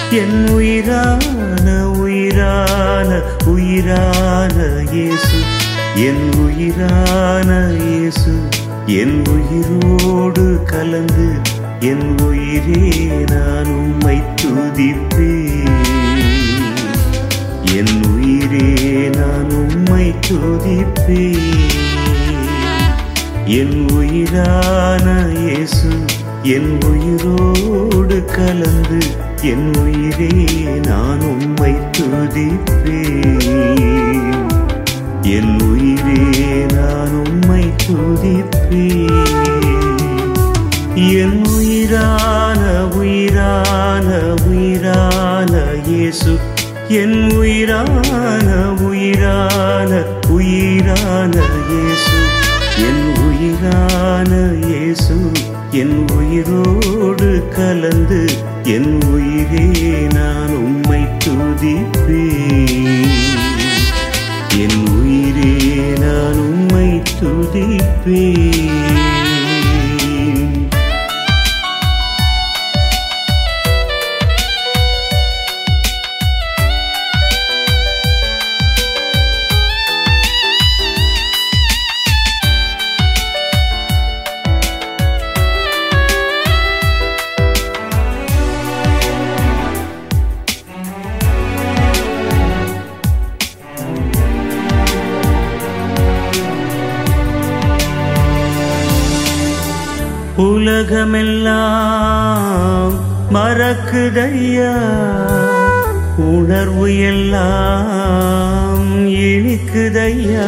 என் உயிரான உயிரான உயிரான இயேசு என் உயிரான இயேசு என் உயிரோடு கலந்து என் உயிரே நான் உம்மை துதிப்பேன் என் உயிரே நான் உம்மை துதிப்பேன் என் உயிரான இயேசு என் உயிரோடு கலந்து என் உயிரே நான் உம்மை துதிப்பேன் என் உயிரே நான் உம்மை துதிப்பேன் என் உயிரான உயிரான உயிரான இயேசு என் உயிரான உயிரான உயிரான இயேசு என் உயிரான இயேசு என் உயிரோடு கலந்து என் உயிரே நான் உம்மை துதிப்பேன் என் உயிரே நான் உம்மை துதிப்பேன் உலகமெல்லாம் மறக்குதையா உணர்வு எல்லாம் இனிக்குதையா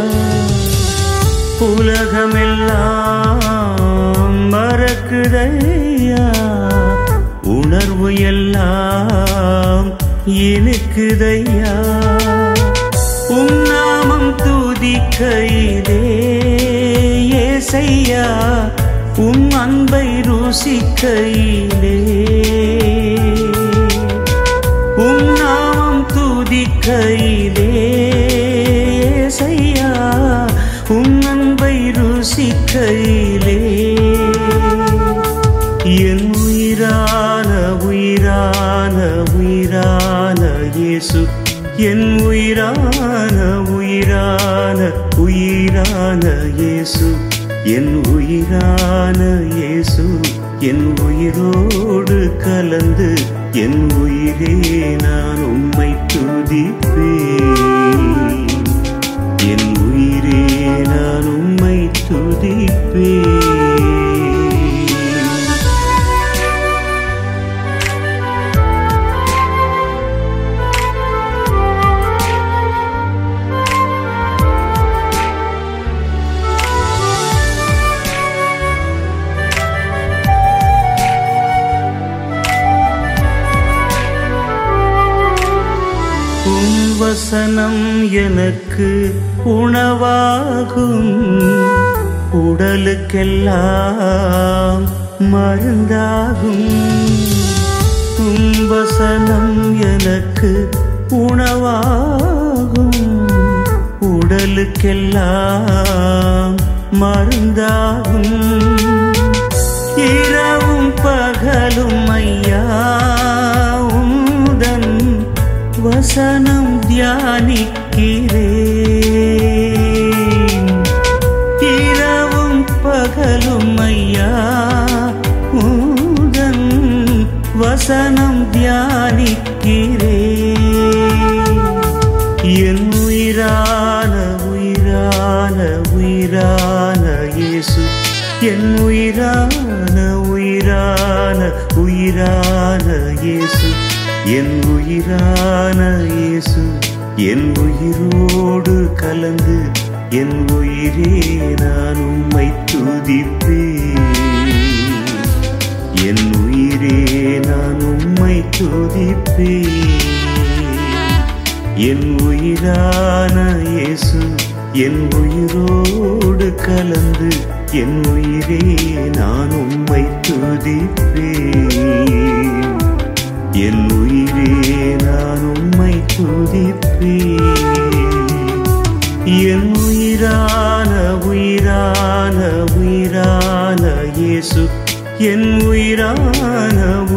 உலகமெல்லாம் மறக்குதையா உணர்வு எல்லாம் இனிக்குதையா உம் நாமம் துதிக்கையிலே ஏசையா உம் அன்பை ருசிக்கையிலே உம் நாமம் துதிக்கையிலே ஏசையா உம் அன்பை ருசிக்கையிலே என் உயிரான உயிரான உயிரான இயேசு என் உயிரான உயிரான உயிரான இயேசு என் உயிரான இயேசு என் உயிரோடு கலந்து என் உயிரே நான் உம்மை துதிப்பேன் என் உயிரே நான் உம்மை துதிப்பேன் உம் வசனம் எனக்கு உணவாகும் உடலுக்கெல்லாம் மருந்தாகும் உம் வசனம் எனக்கு உணவாகும் உடலுக்கெல்லாம் மருந்தாகும் இரவும் பகலும் ஐயா உந்தன் வசனம் தியானிக்கிறேன் இரவும் பகலும் ஐயா உந்தன் வசனம் தியானிக்கிறேன் என் உயிரான உயிரான உயிரான இயேசு என் உயிரான உயிரான உயிரான இயேசு என் உயிரான இயேசு என் உயிரோடு கலந்து என் உயிரே நான் உம்மை துதிப்பேன் என் உயிரே நான் உம்மை துதிப்பேன் என் உயிரான இயேசு என் உயிரோடு கலந்து என் உயிரே நான் உம்மை துதிப்பேன் என் உயிரே நான் உம்மை துதிப்பேன் என் உயிரான உயிரான உயிரான இயேசு என் உயிரான